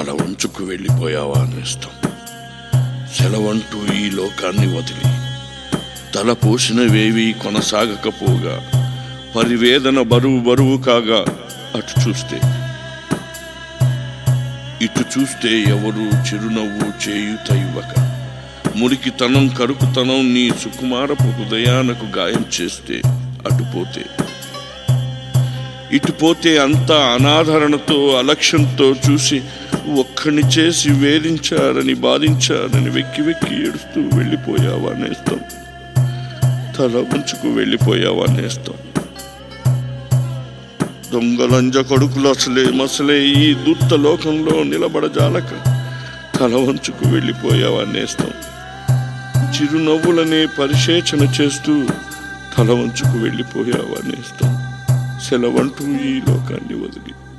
తల వంచుకు వెళ్ళిపోయావా నేస్తం సెలవంటూ ఈ లోకాన్ని వదిలి తల పోసినవేవి కొనసాగకపోగా పరివేదన బరువు బరువు కాగా అటు చూస్తే ఇటు చూస్తే ఎవరు చిరునవ్వు చేయుత ఇవ్వక మురికితనం కరుకుతనం నీ సుకుమారపు హృదయానకు గాయం చేస్తే అటుపోతే ఇటుపోతే అంతా అనాదరణతో అలక్ష్యంతో చూసి ఒక్కని చేసి వేధించారని బాధించారని వెక్కి వెక్కి ఏడుస్తూ వెళ్ళిపోయావా నేస్తాం తల ఉంచుకు వెళ్ళిపోయావా నేస్తాం దొంగలంజ కొడుకులు అసలే మసలే ఈ దుర్త లోకంలో నిలబడజాలక తల వంచుకు వెళ్ళిపోయావా నేస్తాం చిరునవ్వులనే పరిశేచన చేస్తూ తల వంచుకు వెళ్ళిపోయావా నేస్తాం సెలవంటూ ఈ లోకాన్ని వదిలి